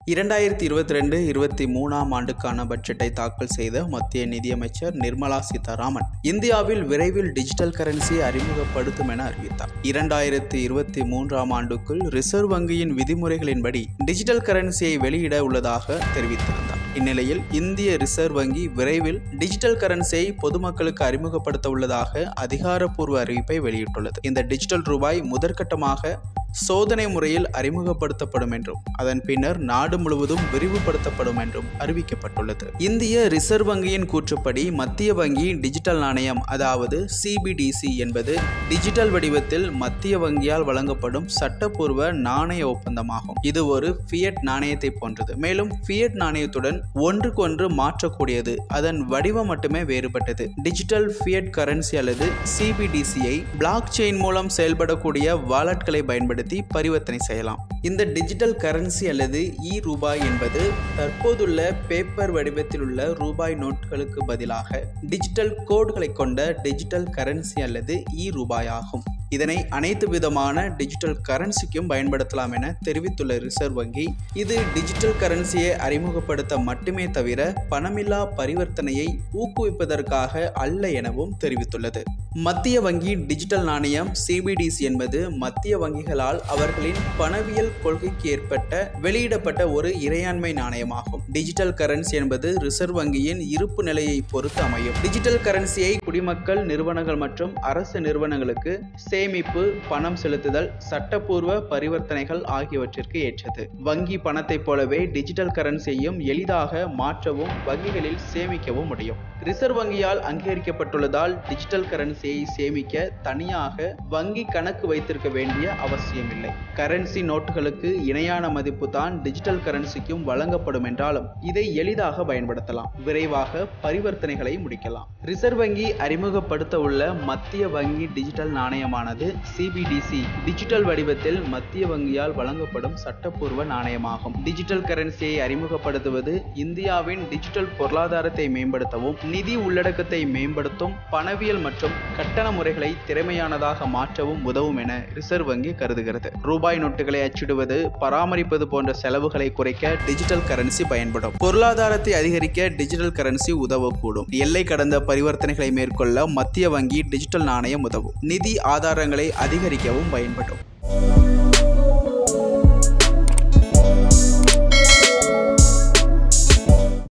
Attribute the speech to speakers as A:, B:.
A: இரண்டாயிரத்தி இருபத்தி ரெண்டு இருபத்தி மூணாம் ஆண்டுக்கான பட்ஜெட்டை தாக்கல் செய்த மத்திய நிதியமைச்சர் நிர்மலா சீதாராமன் இந்தியாவில் விரைவில் டிஜிட்டல் கரன்சி அறிமுகப்படுத்தும் என அறிவித்தார் இரண்டாயிரத்தி இருபத்தி மூன்றாம் ஆண்டுக்குள் ரிசர்வ் வங்கியின் விதிமுறைகளின்படி டிஜிட்டல் கரன்சியை வெளியிட உள்ளதாக தெரிவித்திருந்தார் இந்நிலையில் இந்திய ரிசர்வ் வங்கி விரைவில் டிஜிட்டல் கரன்சியை பொதுமக்களுக்கு அறிமுகப்படுத்த உள்ளதாக அதிகாரப்பூர்வ அறிவிப்பை வெளியிட்டுள்ளது இந்த டிஜிட்டல் ரூபாய் முதற்கட்டமாக சோதனை முறையில் அறிமுகப்படுத்தப்படும் என்றும் அதன் பின்னர் நாடு முழுவதும் விரிவுபடுத்தப்படும் என்றும் அறிவிக்கப்பட்டுள்ளது இந்திய ரிசர்வ் வங்கியின் கூற்றுப்படி மத்திய வங்கி டிஜிட்டல் நாணயம் அதாவது சிபிடிசி என்பது டிஜிட்டல் வடிவத்தில் மத்திய வங்கியால் வழங்கப்படும் சட்டப்பூர்வ நாணய ஒப்பந்தமாகும் இது ஒரு ஃபியட் நாணயத்தை போன்றது மேலும் ஃபியட் நாணயத்துடன் ஒன்றுக்கொன்று மாற்றக்கூடியது அதன் வடிவம் மட்டுமே வேறுபட்டது டிஜிட்டல் ஃபியட் கரன்சி அல்லது சிபிடிசியை பிளாக் செயின் மூலம் செயல்படக்கூடிய வாலெட்களை பயன்படுத்தி பரிவர்த்தனை செய்யலாம் இந்த டிஜிட்டல் கரன்சி அல்லது இ ரூபாய் என்பது தற்போதுள்ள பேப்பர் வடிவத்தில் உள்ள ரூபாய் நோட்டுகளுக்கு பதிலாக டிஜிட்டல் கோட்களை கொண்ட டிஜிட்டல் கரன்சி அல்லது இ ரூபாய் ஆகும் இதனை அனைத்து விதமான டிஜிட்டல் கரன்சிக்கும் பயன்படுத்தலாம் என தெரிவித்துள்ள ரிசர்வ் வங்கி இது டிஜிட்டல் கரன்சியை அறிமுகப்படுத்த மட்டுமே தவிர பணமில்லா பரிவர்த்தனையை ஊக்குவிப்பதற்காக அல்ல எனவும் தெரிவித்துள்ளது மத்திய வங்கி டிஜிட்டல் நாணயம் சிபிடிசி என்பது மத்திய வங்கிகளால் அவர்களின் பணவியல் கொள்கைக்கு ஏற்பட்ட வெளியிடப்பட்ட ஒரு இறையாண்மை நாணயமாகும் டிஜிட்டல் கரன்சி என்பது ரிசர்வ் வங்கியின் இருப்பு நிலையை பொறுத்து அமையும் டிஜிட்டல் கரன்சியை குடிமக்கள் நிறுவனங்கள் மற்றும் அரசு நிறுவனங்களுக்கு சேமிப்பு பணம் செலுத்துதல் சட்டப்பூர்வ பரிவர்த்தனைகள் ஆகியவற்றிற்கு ஏற்றது வங்கி பணத்தைப் போலவே டிஜிட்டல் கரன்சியையும் எளிதாக மாற்றவும் வங்கிகளில் சேமிக்கவும் முடியும் ரிசர்வ் வங்கியால் அங்கீகரிக்கப்பட்டுள்ளதால் டிஜிட்டல் கரன்சியை சேமிக்க தனியாக வங்கி கணக்கு வைத்திருக்க வேண்டிய அவசியமில்லை கரன்சி நோட்டுகளுக்கு இணையான மதிப்பு தான் டிஜிட்டல் கரன்சிக்கும் வழங்கப்படும் என்றாலும் இதை எளிதாக பயன்படுத்தலாம் விரைவாக பரிவர்த்தனைகளை முடிக்கலாம் ரிசர்வ் வங்கி அறிமுகப்படுத்த உள்ள மத்திய வங்கி டிஜிட்டல் நாணயமானது சிபிடிசி டிஜிட்டல் வடிவத்தில் மத்திய வங்கியால் வழங்கப்படும் சட்டப்பூர்வ நாணயமாகும் டிஜிட்டல் கரன்சியை அறிமுகப்படுத்துவது இந்தியாவின் டிஜிட்டல் பொருளாதாரத்தை மேம்படுத்தவும் நிதி உள்ளடக்கத்தை மேம்படுத்தும் பணவியல் மற்றும் கட்டண முறைகளை திறமையானதாக மாற்றவும் உதவும் என ரிசர்வ் வங்கி கருதுகிறது ரூபாய் நோட்டுகளை அச்சிடுவது பராமரிப்பது போன்ற செலவுகளை குறைக்க டிஜிட்டல் கரன்சி பயன்படும் பொருளாதாரத்தை அதிகரிக்க டிஜிட்டல் கரன்சி உதவக்கூடும் எல்லை கடந்த பரிவர்த்தனைகளை மேற்கொள்ள மத்திய வங்கி டிஜிட்டல் நாணயம் உதவும் நிதி ஆதாரங்களை அதிகரிக்கவும் பயன்படும்